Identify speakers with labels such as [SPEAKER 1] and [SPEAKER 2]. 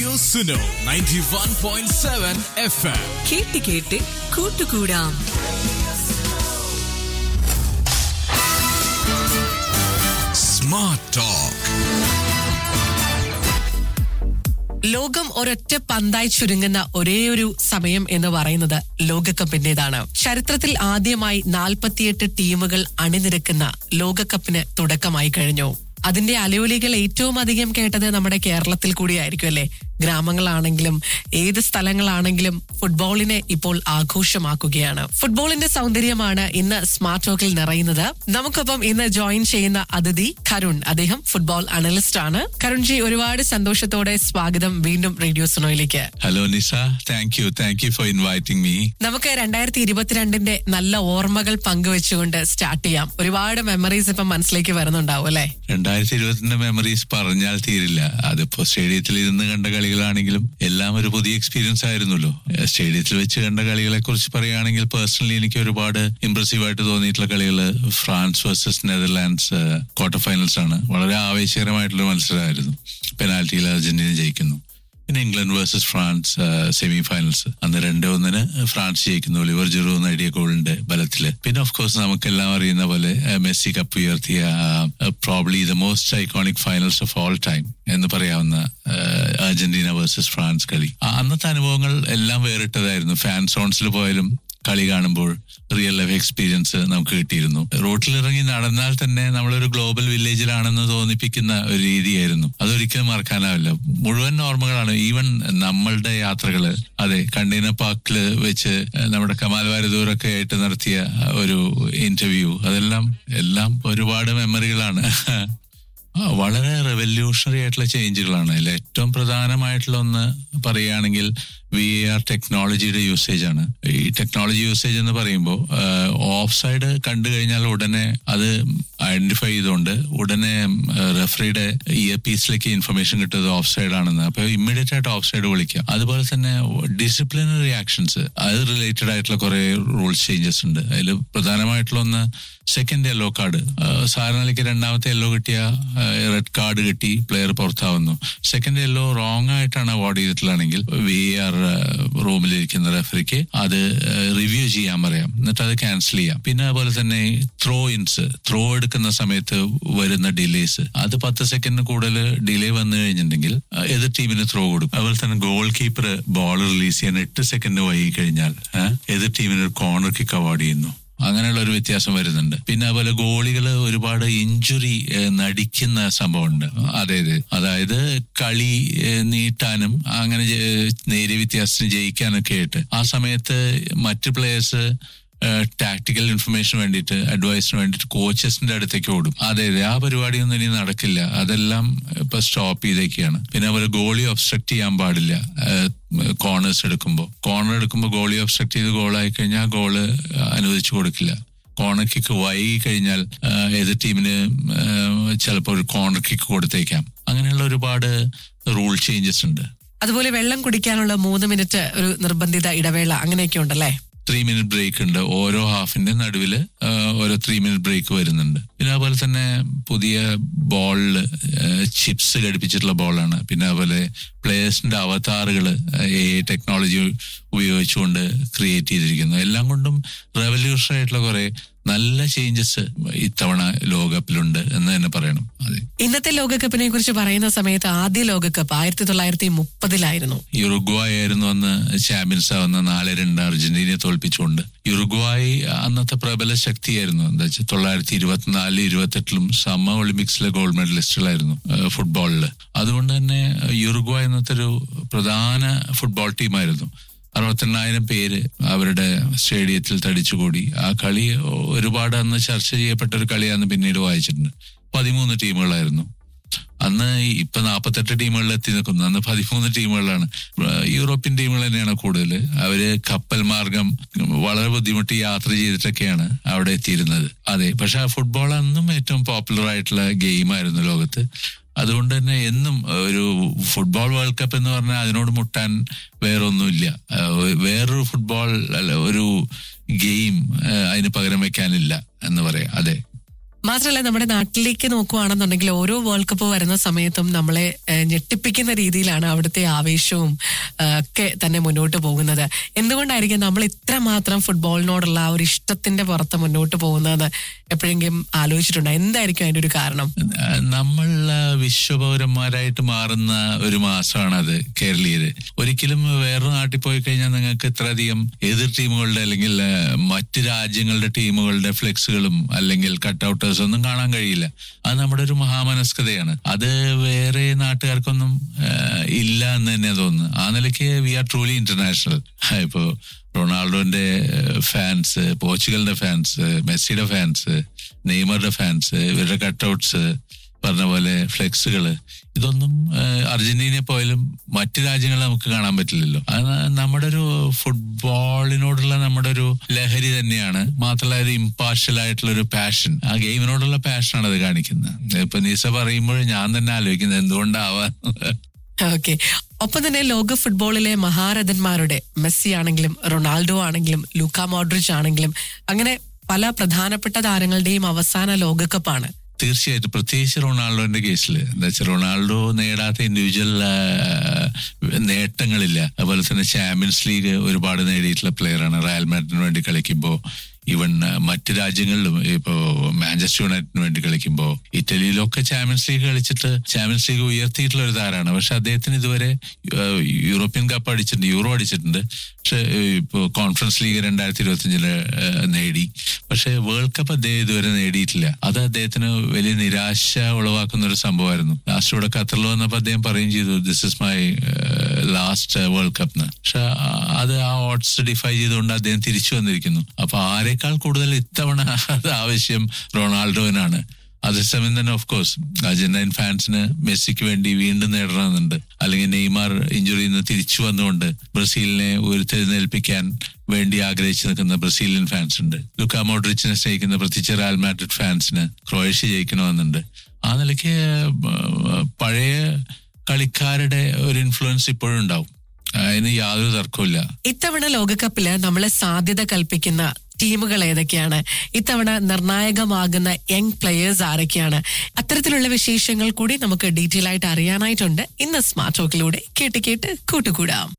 [SPEAKER 1] Radio Suno 91.7 FM.
[SPEAKER 2] കേട്ട് കേട്ട് കൂട്ടുകൂടാം
[SPEAKER 1] Smart Talk.
[SPEAKER 3] ലോകം ഒരൊറ്റ പന്തായി ചുരുങ്ങുന്ന ഒരേ ഒരു സമയം എന്ന് പറയുന്നത് ലോകകപ്പിന്റേതാണ് ചരിത്രത്തിൽ ആദ്യമായി നാൽപ്പത്തിയെട്ട് ടീമുകൾ അണിനിരക്കുന്ന ലോകകപ്പിന് തുടക്കമായി കഴിഞ്ഞു അതിന്റെ അലയൊലികൾ ഏറ്റവും അധികം കേട്ടത് നമ്മുടെ കേരളത്തിൽ കൂടിയായിരിക്കും അല്ലെ ഗ്രാമങ്ങളാണെങ്കിലും ഏത് സ്ഥലങ്ങളാണെങ്കിലും ഫുട്ബോളിനെ ഇപ്പോൾ ആഘോഷമാക്കുകയാണ് ഫുട്ബോളിന്റെ സൗന്ദര്യമാണ് ഇന്ന് സ്മാർട്ട് ടോക്കിൽ നിറയുന്നത് നമുക്കൊപ്പം ഇന്ന് ജോയിൻ ചെയ്യുന്ന അതിഥി കരുൺ അദ്ദേഹം ഫുട്ബോൾ അനലിസ്റ്റ് ആണ് കരുൺജി ഒരുപാട് സന്തോഷത്തോടെ സ്വാഗതം വീണ്ടും റേഡിയോ സുനോയിലേക്ക്
[SPEAKER 4] Hello, Nisa. Thank you. Thank you for inviting me.
[SPEAKER 3] നമുക്ക് രണ്ടായിരത്തി ഇരുപത്തിരണ്ടിന്റെ നല്ല ഓർമ്മകൾ പങ്കുവെച്ചുകൊണ്ട് സ്റ്റാർട്ട് ചെയ്യാം ഒരുപാട് മെമ്മറീസ് ഇപ്പം മനസ്സിലേക്ക് വരുന്നുണ്ടാവും അല്ലെ
[SPEAKER 4] രണ്ടായിരത്തി ഇരുപത്തിന്റെ മെമ്മറീസ് പറഞ്ഞാൽ തീരില്ല അതിപ്പോ സ്റ്റേഡിയത്തിൽ ഇരുന്ന് കണ്ട കളികളാണെങ്കിലും എല്ലാം ഒരു പുതിയ എക്സ്പീരിയൻസ് ആയിരുന്നല്ലോ ഏഹ് സ്റ്റേഡിയത്തിൽ വെച്ച് കണ്ട കളികളെ കുറിച്ച് പറയുകയാണെങ്കിൽ പേഴ്സണലി എനിക്ക് ഒരുപാട് ഇംപ്രസീവ് ആയിട്ട് തോന്നിയിട്ടുള്ള കളികൾ France versus Netherlands quarter finals ആണ് വളരെ ആവേശകരമായിട്ടുള്ള മത്സരമായിരുന്നു പെനാൽറ്റിയിൽ അർജന്റീന ജയിക്കുന്നു പിന്നെ England versus France semi finals അന്ന് രണ്ട് ഒന്നിന് ഫ്രാൻസ് ജയിക്കുന്നു ഒലിവർ ജിറോ നേടിയ ഗോളിന്റെ ബലത്തില് പിന്നെ ഓഫ് കോഴ്സ് നമുക്കെല്ലാം അറിയുന്ന പോലെ uh, മെസ്സി കപ്പ് ഉയർത്തിയ probably the most iconic finals of all time എന്ന് പറയാവുന്ന uh, അർജന്റീന വേഴ്സസ് ഫ്രാൻസ് കളി ആ അന്നത്തെ അനുഭവങ്ങൾ എല്ലാം വേറിട്ടതായിരുന്നു ഫാൻ സോൺസിൽ പോയാലും കളി കാണുമ്പോൾ റിയൽ ലൈഫ് എക്സ്പീരിയൻസ് നമുക്ക് കിട്ടിയിരുന്നു റോട്ടിലിറങ്ങി നടന്നാൽ തന്നെ നമ്മളൊരു ഗ്ലോബൽ വില്ലേജിലാണെന്ന് തോന്നിപ്പിക്കുന്ന ഒരു രീതിയായിരുന്നു അതൊരിക്കലും മറക്കാനാവില്ല മുഴുവൻ ഓർമ്മകളാണ് ഈവൻ നമ്മളുടെ യാത്രകള് അതെ കണ്ടെയ്നർ പാർക്കിൽ വെച്ച് നമ്മുടെ കമാൽ വാരദൂരൊക്കെ ആയിട്ട് നടത്തിയ ഒരു ഇന്റർവ്യൂ അതെല്ലാം എല്ലാം ഒരുപാട് മെമ്മറികളാണ് ആ, വളരെ റെവല്യൂഷണറി ആയിട്ടുള്ള ചേഞ്ചുകളാണ് അതിൽ ഏറ്റവും പ്രധാനമായിട്ടുള്ള ഒന്ന് പറയുകയാണെങ്കിൽ വി ആർ ടെക്നോളജിയുടെ യൂസേജ് ആണ് ഈ ടെക്നോളജി യൂസേജ് എന്ന് പറയുമ്പോൾ ഓഫ് സൈഡ് കണ്ടു കഴിഞ്ഞാൽ ഉടനെ അത് ഐഡന്റിഫൈ ചെയ്തുകൊണ്ട് ഉടനെ റെഫറിയുടെ ഇയർ പീസിലേക്ക് ഇൻഫർമേഷൻ കിട്ടുന്നത് ഓഫ് സൈഡ് ആണെന്ന് അപ്പൊ ഇമ്മീഡിയറ്റ് ആയിട്ട് ഓഫ് സൈഡ് വിളിക്കാം അതുപോലെ തന്നെ ഡിസിപ്ലിനറി ആക്ഷൻസ് അത് റിലേറ്റഡ് ആയിട്ടുള്ള കുറെ റൂൾസ് ചേഞ്ചസ് ഉണ്ട് അതിൽ പ്രധാനമായിട്ടുള്ള ഒന്ന് സെക്കൻഡ് യെല്ലോ കാർഡ് സാധാരണയ്ക്ക് രണ്ടാമത്തെ യെല്ലോ കിട്ടിയ റെഡ് കാർഡ് കിട്ടി പ്ലെയർ പുറത്താവുന്നു സെക്കൻഡ് യെല്ലോ റോങ് ആയിട്ടാണ് അവാർഡ് ചെയ്തിട്ടുള്ളതാണെങ്കിൽ വി ആർ റൂമിലിരിക്കുന്ന റെഫറിക്ക് അത് റിവ്യൂ ചെയ്യാൻ പറയാം എന്നിട്ട് അത് ക്യാൻസൽ ചെയ്യാം പിന്നെ അതുപോലെ തന്നെ ത്രോ ഇൻസ് ത്രോ എടുക്കുന്ന സമയത്ത് വരുന്ന ഡിലേസ് അത് പത്ത് സെക്കൻഡിന് കൂടുതൽ ഡിലേ വന്നു കഴിഞ്ഞിട്ടുണ്ടെങ്കിൽ ആ, എതിർ ടീമിന് ത്രോ കൊടുക്കും അതുപോലെ തന്നെ ഗോൾ കീപ്പർ ബോൾ റിലീസ് ചെയ്യാൻ എട്ട് സെക്കൻഡ് വൈകി കഴിഞ്ഞാൽ ആ, എതിർ ടീമിന് ഒരു കോർണർ കിക്ക് അവാർഡ് ചെയ്യുന്നു അങ്ങനെയുള്ള ഒരു വ്യത്യാസം വരുന്നുണ്ട് പിന്നെ അതുപോലെ ഗോളികൾ ഒരുപാട് ഇഞ്ചുറി നടിക്കുന്ന സംഭവമുണ്ട് അതെ അതെ അതായത് കളി ഏഹ്, നീട്ടാനും അങ്ങനെ ജെ- നേരിയ വ്യത്യാസത്തിന് ജയിക്കാനൊക്കെ ആയിട്ട് ആ സമയത്ത് മറ്റ് പ്ലേയേഴ്സ് ടാക്ടിക്കൽ ഇൻഫർമേഷൻ വേണ്ടിയിട്ട് അഡ്വൈസിന് വേണ്ടിയിട്ട് കോച്ചസിന്റെ അടുത്തേക്ക് ഓടും അതെ അതെ ആ പരിപാടിയൊന്നും ഇനി നടക്കില്ല അതെല്ലാം ഇപ്പൊ സ്റ്റോപ്പ് ചെയ്തേക്കാണ് പിന്നെ അതുപോലെ ഗോളി ഒബ്സ്ട്രക്ട് ചെയ്യാൻ പാടില്ല കോർണേഴ്സ് എടുക്കുമ്പോൾ കോർണർ എടുക്കുമ്പോൾ ഗോളി ഒബ്സ്ട്രക്ട് ചെയ്ത് ഗോളായി കഴിഞ്ഞാൽ ഗോള് അനുവദിച്ചു കൊടുക്കില്ല കോർണർ കിക്ക് വൈകി കഴിഞ്ഞാൽ ആ, എതിർ ടീമിന് ചിലപ്പോൾ ഒരു കോർണർ കിക്ക് കൊടുത്തേക്കാം അങ്ങനെയുള്ള ഒരുപാട് റൂൾ ചേഞ്ചസ് ഉണ്ട്
[SPEAKER 3] അതുപോലെ വെള്ളം കുടിക്കാനുള്ള മൂന്ന് മിനിറ്റ് ഒരു നിർബന്ധിത ഇടവേള അങ്ങനെയൊക്കെ ഉണ്ടല്ലേ
[SPEAKER 4] ത്രീ മിനിറ്റ് ബ്രേക്ക് ഉണ്ട് ഓരോ ഹാഫിന്റെ നടുവിൽ ഓരോ ത്രീ മിനിറ്റ് ബ്രേക്ക് വരുന്നുണ്ട് പിന്നെ അതുപോലെ തന്നെ പുതിയ ബോളില് ചിപ്സ് ഘടിപ്പിച്ചിട്ടുള്ള ബോളാണ് പിന്നെ അതുപോലെ പ്ലേയേഴ്സിന്റെ അവതാറുകൾ എ ടെക്നോളജി ഉപയോഗിച്ചുകൊണ്ട് ക്രിയേറ്റ് ചെയ്തിരിക്കുന്നു എല്ലാം കൊണ്ടും റെവല്യൂഷൻ ആയിട്ടുള്ള കുറെ നല്ല ചേഞ്ചസ് ഇത്തവണ ലോകകപ്പിലുണ്ട് എന്ന് തന്നെ പറയണം അതെ
[SPEAKER 3] ഇന്നത്തെ ലോകകപ്പിനെ കുറിച്ച് പറയുന്ന സമയത്ത് ആദ്യ ലോകകപ്പ് ആയിരത്തി തൊള്ളായിരത്തി മുപ്പതിലായിരുന്നു
[SPEAKER 4] യുറുഗ്വായ് ആയിരുന്നു അന്ന് ചാമ്പ്യൻസ് ആവുന്ന നാല് രണ്ട് അർജന്റീനയെ തോൽപ്പിച്ചുകൊണ്ട് യുറുഗ്വായ് അന്നത്തെ പ്രബല ശക്തിയായിരുന്നു എന്താ വെച്ചാൽ തൊള്ളായിരത്തി ഇരുപത്തിനാല് ഇരുപത്തെട്ടിലും സമ ഒളിമ്പിക്സിലെ ഗോൾഡ് മെഡലിസ്റ്റുകളായിരുന്നു ഫുട്ബോളിൽ അതുകൊണ്ട് തന്നെ യുറുഗ്വായ് എന്നത്തെ ഒരു പ്രധാന ഫുട്ബോൾ ടീമായിരുന്നു അറുപത്തെണ്ണായിരം പേര് അവരുടെ സ്റ്റേഡിയത്തിൽ തടിച്ചുകൂടി ആ കളി ഒരുപാട് അന്ന് ചർച്ച ചെയ്യപ്പെട്ട ഒരു കളിയാന്ന് പിന്നീട് വായിച്ചിട്ടുണ്ട് പതിമൂന്ന് ടീമുകളായിരുന്നു അന്ന് ഈ ഇപ്പൊ നാൽപ്പത്തെട്ട് ടീമുകളിൽ എത്തി നിൽക്കുന്നു അന്ന് പതിമൂന്ന് ടീമുകളാണ് ഏഹ് യൂറോപ്യൻ ടീമുകൾ തന്നെയാണ് കൂടുതൽ അവര് കപ്പൽ മാർഗം വളരെ ബുദ്ധിമുട്ടി യാത്ര ചെയ്തിട്ടൊക്കെയാണ് അവിടെ എത്തിയിരുന്നത് അതെ പക്ഷെ ആ ഫുട്ബോൾ അന്നും ഏറ്റവും പോപ്പുലർ ആയിട്ടുള്ള ഗെയിമായിരുന്നു ലോകത്ത് അതുകൊണ്ട് തന്നെ എന്നും ഒരു ഫുട്ബോൾ വേൾഡ് കപ്പ് എന്ന് പറഞ്ഞാൽ അതിനോട് മുട്ടാൻ വേറൊന്നുമില്ല ഏഹ് വേറൊരു ഫുട്ബോൾ അല്ല ഒരു ഗെയിം അതിന് പകരം വെക്കാനില്ല എന്ന് പറയാം അതെ
[SPEAKER 3] മാത്രമല്ല നമ്മുടെ നാട്ടിലേക്ക് നോക്കുവാണെന്നുണ്ടെങ്കിൽ ഓരോ വേൾഡ് കപ്പ് വരുന്ന സമയത്തും നമ്മളെ ഏഹ്, ഞെട്ടിപ്പിക്കുന്ന രീതിയിലാണ് അവിടുത്തെ ആവേശവും ഏഹ്, ഒക്കെ തന്നെ മുന്നോട്ട് പോകുന്നത് എന്തുകൊണ്ടായിരിക്കും നമ്മൾ ഇത്രമാത്രം ഫുട്ബോളിനോടുള്ള ആ ഒരു ഇഷ്ടത്തിന്റെ പുറത്ത് മുന്നോട്ട് പോകുന്നതെന്ന് എപ്പോഴെങ്കിലും ആലോചിച്ചിട്ടുണ്ടോ എന്തായിരിക്കും അതിന്റെ ഒരു കാരണം
[SPEAKER 4] നമ്മൾ ആ, വിശ്വപൗരന്മാരായിട്ട് മാറുന്ന ഒരു മാസമാണ് അത് കേരളീയര് ഒരിക്കലും വേറൊരു നാട്ടിൽ പോയി കഴിഞ്ഞാൽ നിങ്ങൾക്ക് ഇത്രയധികം എതിർ ടീമുകളുടെ അല്ലെങ്കിൽ ആ, മറ്റ് രാജ്യങ്ങളുടെ ടീമുകളുടെ ഫ്ലെക്സുകളും അല്ലെങ്കിൽ കട്ടൗട്ടേഴ്സ് ഒന്നും കാണാൻ കഴിയില്ല അത് നമ്മുടെ ഒരു മഹാമനസ്കതയാണ് അത് വേറെ നാട്ടുകാർക്കൊന്നും ആ, ഇല്ല എന്ന് തന്നെ തോന്നുന്നു ആ നിലയ്ക്ക് വി ആർ ട്രൂലി ഇന്റർനാഷണൽ ഇപ്പോ റൊണാൾഡോന്റെ ഫാൻസ് പോർച്ചുഗലിന്റെ ഫാൻസ് മെസ്സിയുടെ ഫാൻസ് നെയ്മറുടെ ഫാൻസ് ഇവരുടെ കട്ടൗട്ട്സ് പറഞ്ഞ പോലെ ഫ്ലെക്സുകള് ഇതൊന്നും ഏഹ്, അർജന്റീനയെ പോയാലും മറ്റു രാജ്യങ്ങളിൽ നമുക്ക് കാണാൻ പറ്റില്ലല്ലോ അത് നമ്മുടെ ഒരു ഫുട്ബോളിനോടുള്ള നമ്മുടെ ഒരു ലഹരി തന്നെയാണ് മാത്രമല്ല ഒരു ഇമ്പാർഷ്യൽ ആയിട്ടുള്ള ഒരു പാഷൻ ആ ഗെയിമിനോടുള്ള പാഷനാണ് അത് കാണിക്കുന്നത് ഇപ്പൊ നീസ പറയുമ്പോൾ ഞാൻ തന്നെ ആലോചിക്കുന്നത് എന്തുകൊണ്ടാവാൻ
[SPEAKER 3] ഓക്കെ ഒപ്പം തന്നെ ലോക ഫുട്ബോളിലെ മഹാരഥന്മാരുടെ മെസ്സി ആണെങ്കിലും റൊണാൾഡോ ആണെങ്കിലും ലൂക്ക മോഡ്രിച്ച് ആണെങ്കിലും അങ്ങനെ പല പ്രധാനപ്പെട്ട താരങ്ങളുടെയും അവസാന ലോകകപ്പാണ്
[SPEAKER 4] തീർച്ചയായിട്ടും പ്രത്യേകിച്ച് റൊണാൾഡോന്റെ കേസിൽ എന്താ വെച്ചാൽ റൊണാൾഡോ നേടാത്ത ഇൻഡിവിജ്വൽ നേട്ടങ്ങളില്ല അതുപോലെ തന്നെ ചാമ്പ്യൻസ് ലീഗ് ഒരുപാട് നേടിയിട്ടുള്ള പ്ലെയറാണ് റയൽ മാഡ്രിഡിന് വേണ്ടി കളിക്കുമ്പോൾ ഈവൻ മറ്റ് രാജ്യങ്ങളിലും ഇപ്പോ മാഞ്ചസ്റ്റർ യുണൈറ്റഡിന് വേണ്ടി കളിക്കുമ്പോൾ ഇറ്റലിയിലൊക്കെ ചാമ്പ്യൻസ് ലീഗ് കളിച്ചിട്ട് ചാമ്പ്യൻസ് ലീഗ് ഉയർത്തിയിട്ടുള്ള ഒരു താരമാണ് പക്ഷെ അദ്ദേഹത്തിന് ഇതുവരെ ഏഹ്, യൂറോപ്യൻ കപ്പ് അടിച്ചിട്ടുണ്ട് യൂറോ അടിച്ചിട്ടുണ്ട് പക്ഷെ ഇപ്പോൾ കോൺഫറൻസ് ലീഗ് രണ്ടായിരത്തി ഇരുപത്തിയഞ്ചില് നേടി പക്ഷെ വേൾഡ് കപ്പ് അദ്ദേഹം ഇതുവരെ നേടിയിട്ടില്ല അത് അദ്ദേഹത്തിന് വലിയ നിരാശ ഉളവാക്കുന്ന ഒരു സംഭവമായിരുന്നു ലാസ്റ്റ് ഇവിടെ ഖത്തറിൽ വന്നപ്പോൾ അദ്ദേഹം പറയുകയും ചെയ്തു this is my last world cup എന്ന് പക്ഷെ അത് ആ ഓട്സ് ഡിഫൈ ചെയ്തുകൊണ്ട് അദ്ദേഹം തിരിച്ചു വന്നിരിക്കുന്നു അപ്പൊ ആരെക്കാൾ കൂടുതൽ ഇത്തവണ അത് ആവശ്യം റൊണാൾഡോവിനാണ് അതേസമയം തന്നെ ഓഫ് കോഴ്സ് അർജന്റൈൻ ഫാൻസിന് മെസ്സിക്ക് വേണ്ടി വീണ്ടും നേടണമെന്നുണ്ട് അല്ലെങ്കിൽ നെയ്മാർ ഇഞ്ചുറിയിൽ നിന്ന് തിരിച്ചു വന്നുകൊണ്ട് ബ്രസീലിനെ ഉയർത്തെഴുന്നേൽപ്പിക്കാൻ വേണ്ടി ആഗ്രഹിച്ചു നിൽക്കുന്ന ബ്രസീലിയൻ ഫാൻസ് ഉണ്ട് ലുക്കാ മോഡ്രിച്ചിനെ സ്നേഹിക്കുന്ന പ്രത്യേകിച്ച് റയൽ മാഡ്രിഡ് ഫാൻസിന് ക്രൊയേഷ്യ ജയിക്കണമെന്നുണ്ട് ആ നിലയ്ക്ക് ഏഹ്, പഴയ കളിക്കാരുടെ ഒരു ഇൻഫ്ലുവൻസ് ഇപ്പോഴും ഉണ്ടാവും അതിന് യാതൊരു തർക്കമില്ല
[SPEAKER 3] ഇത്തവണ ലോകകപ്പില് നമ്മളെ സാധ്യത കൽപ്പിക്കുന്ന ടീമുകൾ ഏതൊക്കെയാണ് ഇത്തവണ നിർണായകമാകുന്ന യങ് പ്ലെയേഴ്സ് ആരൊക്കെയാണ് അത്തരത്തിലുള്ള വിശേഷങ്ങൾ കൂടി നമുക്ക് ഡീറ്റെയിൽ ആയിട്ട് അറിയാനായിട്ടുണ്ട് ഇന്ന് സ്മാർട്ട് ടോക്കിലൂടെ കേട്ട് കേട്ട് കൂട്ടുകൂടാം